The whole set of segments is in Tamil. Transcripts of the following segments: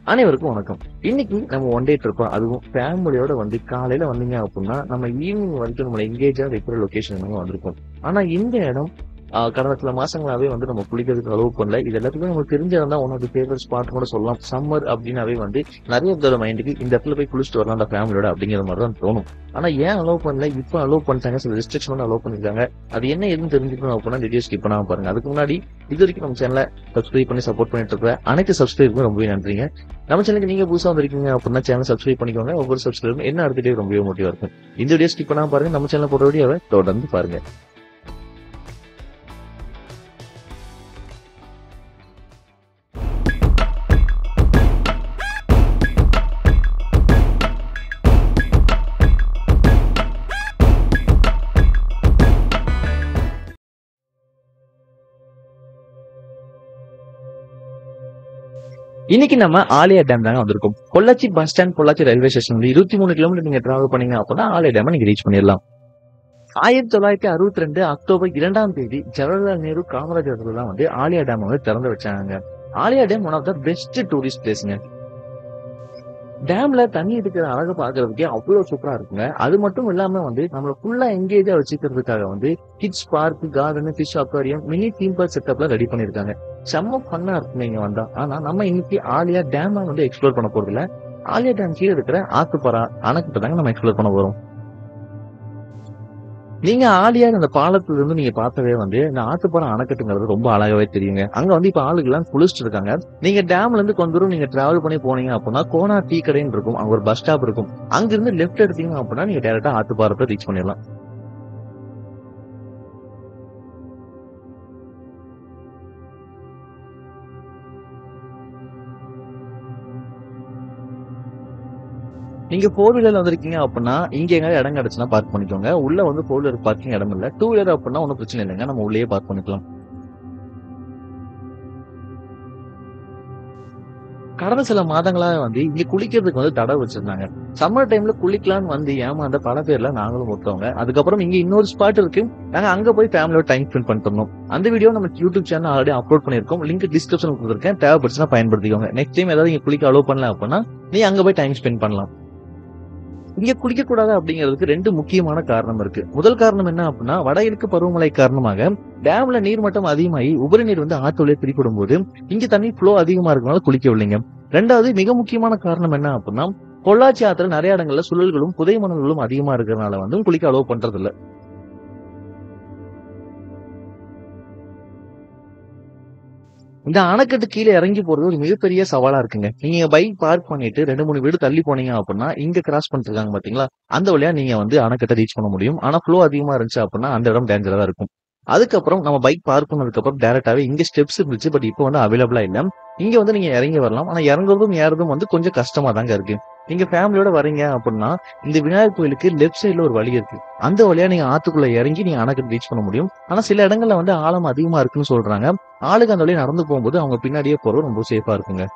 அனைவருக்கும் வணக்கம் இன்னைக்கு நம்ம ஒன் டே ட்ரிப்பா அதுவும் ஃபேமிலியோட வந்து காலையில வந்தீங்க அப்படின்னா நம்ம ஈவினிங் வரைக்கும் நம்மள எங்கேஜா வைக்கிற லொகேஷன் நம்ம வந்திருக்கோம் ஆனா இந்த இடம் ஆஹ், கடந்த சில மாசங்களாவே வந்து நம்ம குளிக்கிறதுக்கு அலோவ் பண்ணல இது எல்லாத்துக்கும் நமக்கு தெரிஞ்சதான் one of the favourite spot கூட சொல்லலாம் சம்மர் அப்படின்னாவே வந்து நிறைய பேரோட மைண்டுக்கு இந்த இடத்துல போய் குளிச்சுட்டு வரலாம் அந்த ஃபேமிலியோட அப்படிங்கிற மாதிரி தான் தோணும் ஆனா ஏன் அலோவ் பண்ணல இப்போ அலோவ் பண்ணிட்டாங்க சில ரெஸ்ட்ரிக்ஷன் அலோவ் பண்ணிருக்காங்க அது என்ன எதுன்னு தெரிஞ்சுக்கணும் அப்படின்னா வீடியோ ஸ்கிப் பண்ணாம பாருங்க அதுக்கு முன்னாடி இது வரைக்கும் நம்ம சேனலை சப்ஸ்கிரைப் பண்ணி சப்போர்ட் பண்ணிட்டு இருக்க அனைத்து சப்ஸ்கிரைபருக்கும் ரொம்பவே நன்றிங்க நம்ம சேனலுக்கு நீங்க புதுசா வந்திருக்கீங்க அப்படின்னா சேனல் சப்ஸ்கிரைப் பண்ணிக்கோங்க ஒவ்வொரு சப்ஸ்கிரைபரும் என்ன அடுத்துட்டே ரொம்பவே மோட்டிவா இருக்கும் இந்த வீடியோ ஸ்கிப் பண்ணாம பாருங்க நம்ம சேனல் போட்ட வீடியோவை தொடர்ந்து பாருங்க இன்னைக்கு நம்ம ஆலியா டேம் தாங்க வந்திருக்கோம் Pollachi bus stand Pollachi railway station வந்து இருபத்தி மூணு கிலோமீட்டர் நீங்க டிராவல் பண்ணீங்க அப்படின்னா ஆலியா டேம் நீங்க ரீச் பண்ணிடலாம் ஆயிரத்தி தொள்ளாயிரத்தி அறுபத்தி ரெண்டு அக்டோபர் இரண்டாம் தேதி ஜவஹர்லால் நேரு காமராஜர் தான் வந்து ஆலியா டேம் வந்து திறந்து வச்சாங்க Aliyar dam one of the best tourist பிளேஸ்ங்க டேம்ல தண்ணி இருக்கிற அழகை பாக்குறதுக்கே அவ்வளவு சூப்பரா இருக்குங்க அது மட்டும் இல்லாம வந்து நம்மள ஃபுல்லா எங்கேஜா வச்சுக்கிறதுக்காக வந்து kids park garden fish aquarium mini theme park செட்டப்ல ரெடி பண்ணிருக்காங்க செம்ம ஃபன்னா இருக்கும் நீங்க வந்தா ஆனா நம்ம இன்னைக்கு ஆலியா டேம் வந்து எக்ஸ்ப்ளோர் பண்ண போறது இல்ல ஆலியா டேம் கீழே இருக்கிற ஆத்துப்பறா அணைக்கிட்ட தாங்க நம்ம எக்ஸ்ப்ளோர் பண்ண போறோம் நீங்க ஆலியா அந்த பாலத்துல இருந்து நீங்க பார்த்தவே வந்து இந்த ஆத்துப்பறம் அணைக்கட்டுங்கிறது ரொம்ப அழகாவே தெரியுங்க அங்க வந்து இப்ப ஆளுங்க எல்லாம் குளிச்சுட்டு இருக்காங்க நீங்க டேம்ல இருந்து கொஞ்ச தூரம் நீங்க டிராவல் பண்ணி போனீங்க அப்படின்னா கோனா டீ கடைன்னு இருக்கும் அங்க ஒரு பஸ் ஸ்டாப் இருக்கும் அங்க இருந்து லெஃப்ட் எடுத்தீங்க அப்படின்னா நீங்க டேரக்டா ஆத்துப்பாரத்தை ரீச் பண்ணிடலாம் நீங்க ஃபோர் வீலர்ல வந்திருக்கீங்க அப்படின்னா இங்க எங்க இடம் கிடைச்சுன்னா பார்க் பண்ணிக்கோங்க உள்ள வந்து ஃபோர் வீலர் பார்க்கிங் இடம் இல்ல டூ வீலர் அப்படின்னா ஒன்றும் பிரச்சனை இல்லைங்க நம்ம உள்ளேயே பார்க் பண்ணிக்கலாம் கடந்த சில மாதங்களாக வந்து இங்க குளிக்கிறதுக்கு வந்து தடை வச்சிருந்தாங்க சம்மர் டைம்ல குளிக்கலாம்னு வந்து ஏமாந்த பல பேர்ல நாங்களும் ஒருத்தவங்க அதுக்கப்புறம் இங்க இன்னொரு ஸ்பாட் இருக்கு நாங்க அங்க போய் ஃபேமிலியோட டைம் ஸ்பெண்ட் பண்ணிட்டு இருந்தோம் அந்த வீடியோ நம்ம யூடியூப் சேனல் ஆல்ரெடி அப்லோட் பண்ணிருக்கோம் லிங்க் டிஸ்கிரிப்ஷன் கொடுத்துருக்கேன் தேவைப்படுச்சுன்னா பயன்படுத்திக்கோங்க நெக்ஸ்ட் டைம் ஏதாவது இங்க குளிக்க அலோவ் பண்ணல அப்படின்னா நீ அங்க போய் டைம் ஸ்பெண்ட் பண்ணலாம் இங்க குளிக்க கூடாது அப்படிங்கிறதுக்கு ரெண்டு முக்கியமான காரணம் இருக்கு முதல் காரணம் என்ன அப்படின்னா வடகிழக்கு பருவமழை காரணமாக டேம்ல நீர்மட்டம் அதிகமாகி உபரி நீர் வந்து ஆத்தோலே பிரிப்படும் போது இங்க தண்ணி ஃப்ளோ அதிகமா இருக்கனால குளிக்கவில்லைங்க ரெண்டாவது மிக முக்கியமான காரணம் என்ன அப்படின்னா பொள்ளாச்சி ஆத்துல நிறைய இடங்கள்ல சுழல்களும் புதை மணல்களும் அதிகமா இருக்கிறதுனால வந்து குளிக்க அலோவ் பண்றது இல்ல இந்த அணைக்கட்டு கீழே இறங்கி போறது ஒரு மிகப்பெரிய சவாலா இருக்குங்க நீங்க பைக் பார்க் பண்ணிட்டு ரெண்டு மூணு வீடு தள்ளி போனீங்க அப்படின்னா இங்க கிராஸ் பண்ணிருக்காங்க பாத்தீங்களா அந்த வழியா நீங்க வந்து அணைக்கட்டை ரீச் பண்ண முடியும் ஆனா ஃப்ளோ அதிகமா இருந்துச்சு அப்படின்னா அந்த இடம் டேஞ்சரா தான் இருக்கும் அதுக்கப்புறம் நம்ம பைக் பார்க் பண்ணதுக்கு அப்புறம் டேரக்டாவே இங்க ஸ்டெப்ஸ் இருந்துச்சு பட் இப்போ வந்து அவைலபிளா இல்ல இங்க வந்து நீங்க இறங்கி வரலாம் ஆனா இறங்குறதும் ஏறதும் வந்து கொஞ்சம் கஷ்டமா தாங்க இருக்கு நீங்க ஃபேமிலியோட வரீங்க அப்படின்னா இந்த விநாயகர் கோயிலுக்கு லெஃப்ட் சைடுல ஒரு வழி இருக்கு அந்த வழியா நீங்க ஆத்துக்குள்ள இறங்கி நீங்க அணைக்கட்டு ரீச் பண்ண முடியும் ஆனா சில இடங்கள்ல வந்து ஆழம் அதிகமா இருக்குன்னு சொல்றாங்க ஆளுக்கு அந்த வழியா நடந்து போகும்போது அவங்க பின்னாடியே போறது ரொம்ப சேஃபா இருக்குங்க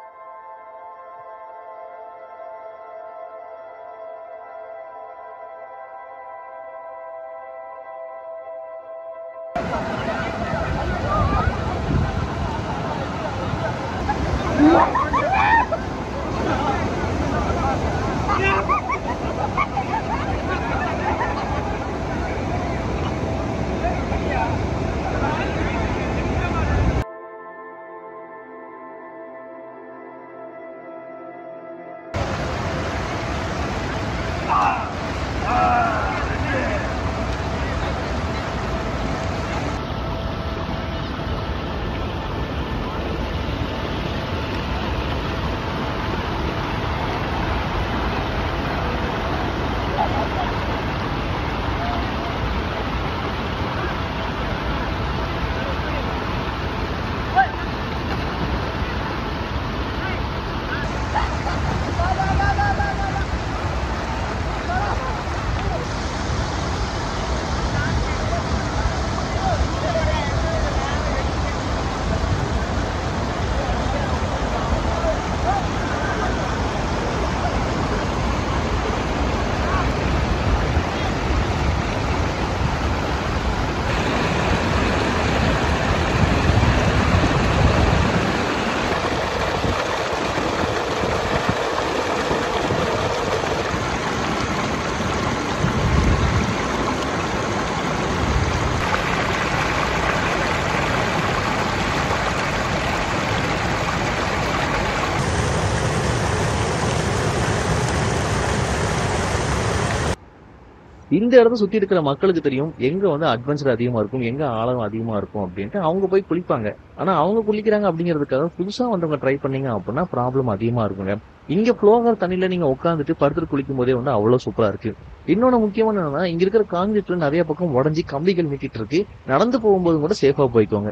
இந்த இடத்த சுத்தி இருக்கிற மக்களுக்கு தெரியும் எங்க வந்து அட்வென்ச்சர் அதிகமா இருக்கும் எங்க ஆழம் அதிகமா இருக்கும் அப்படின்ட்டு அவங்க போய் குளிப்பாங்க ஆனா அவங்க குளிக்கிறாங்க அப்படிங்கிறதுக்காக புதுசா வந்தவங்க ட்ரை பண்ணீங்க அப்படின்னா ப்ராப்ளம் அதிகமா இருக்குங்க இங்க ஃப்ளோகர் தண்ணியில நீங்க உட்காந்துட்டு படுத்துட்டு குளிக்கும் போதே வந்து அவ்வளவு சூப்பரா இருக்கு இன்னொன்னு முக்கியமான என்னன்னா இங்க இருக்கிற காங்கிரீட்ல நிறைய பக்கம் உடஞ்சி கம்பிகள் நீட்டிட்டு இருக்கு நடந்து போகும்போது கூட சேஃபா போய்க்கோங்க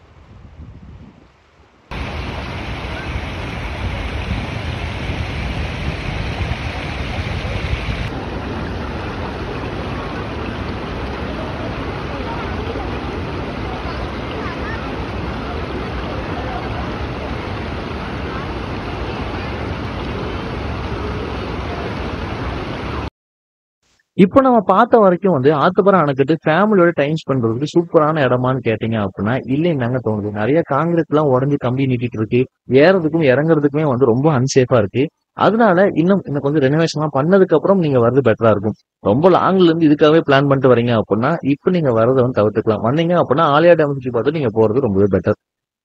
இப்போ நம்ம பார்த்த வரைக்கும் வந்து ஆத்துப்பறம் அணைக்கட்டு ஃபேமிலியோட டைம் ஸ்பெண்ட் பண்றதுக்கு சூப்பரான இடமான்னு கேட்டீங்க அப்படின்னா இல்லைன்னு தாங்க தோணுது நிறைய காங்கிரீட் எல்லாம் உடஞ்சி கம்பி நீட்டிட்டு இருக்கு ஏறதுக்கும் இறங்குறதுக்குமே வந்து ரொம்ப அன்சேஃபா இருக்கு அதனால இன்னும் இன்னும் கொஞ்சம் ரெனோவேஷன்லாம் பண்ணதுக்கு அப்புறம் நீங்க வர்றது பெட்டரா இருக்கும் ரொம்ப லாங்ல இருந்து இதுக்காகவே பிளான் பண்ணிட்டு வரீங்க அப்படின்னா இப்போ நீங்க வரதை வந்து தவிர்த்துக்கலாம் வந்தீங்க அப்படின்னா ஆலியா டேம் சுற்றி பார்த்து நீங்க போறது ரொம்பவே பெட்டர்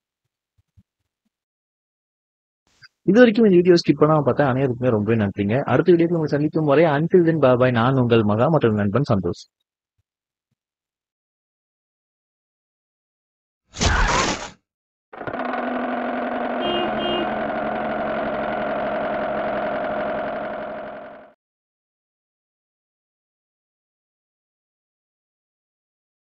இது வரைக்கும் இந்த வீடியோ ஸ்கிப் பண்ணாம பார்த்தா அனைவருக்குமே ரொம்பவே நன்றிங்க அடுத்த வீடியோக்கு உங்களை சந்திக்கும் வரை அன்டில் தென் பாபாய் நான் உங்கள் மகா மற்றும் நண்பன் சந்தோஷ்